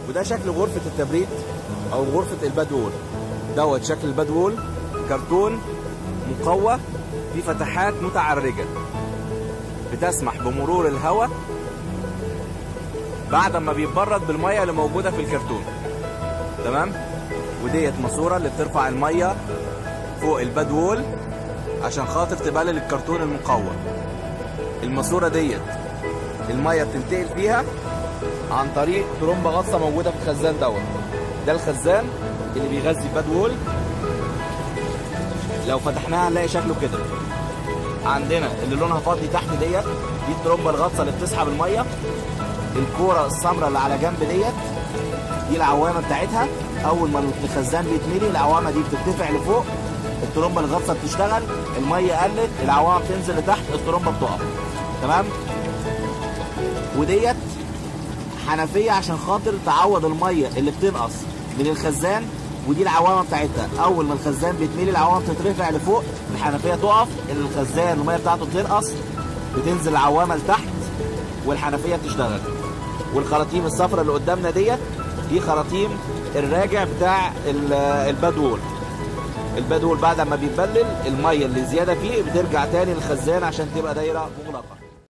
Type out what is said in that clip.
وده شكل غرفه التبريد او غرفه البدول دوت شكل البدول كرتون مقوى في فتحات متعرجه بتسمح بمرور الهواء بعد ما بيتبرد بالميه اللي موجوده في الكرتون تمام وديت ماسوره اللي بترفع الميه فوق البدول عشان خاطر تبلل الكرتون المقوى الماسوره ديت الميه بتنتقل فيها عن طريق ترومبه غطسه موجوده في الخزان دوت ده الخزان اللي بيغذي البدول لو فتحناها هنلاقي شكله كده عندنا اللي لونها فضي تحت ديت دي الترومبه الغطسه اللي بتسحب الميه الكوره السمراء اللي على جنب ديت دي العوامه بتاعتها اول ما الخزان بيتملي العوامه دي بترتفع لفوق الترومبه الغطسه بتشتغل الميه قلت العوامه بتنزل لتحت الترومبه بتقف تمام وديت حنفيه عشان خاطر تعوض الميه اللي بتنقص من الخزان ودي العوامه بتاعتها اول ما الخزان بيتملي العوامه بتترفع لفوق الحنفيه تقف الخزان الميه بتاعته بتنقص بتنزل العوامه لتحت والحنفيه بتشتغل والخراطيم الصفراء اللي قدامنا ديت دي خراطيم الراجع بتاع ال- البدول البدول بعد ما بيتبلل الميه اللي زياده فيه بترجع تاني للخزان عشان تبقى دايره مغلقه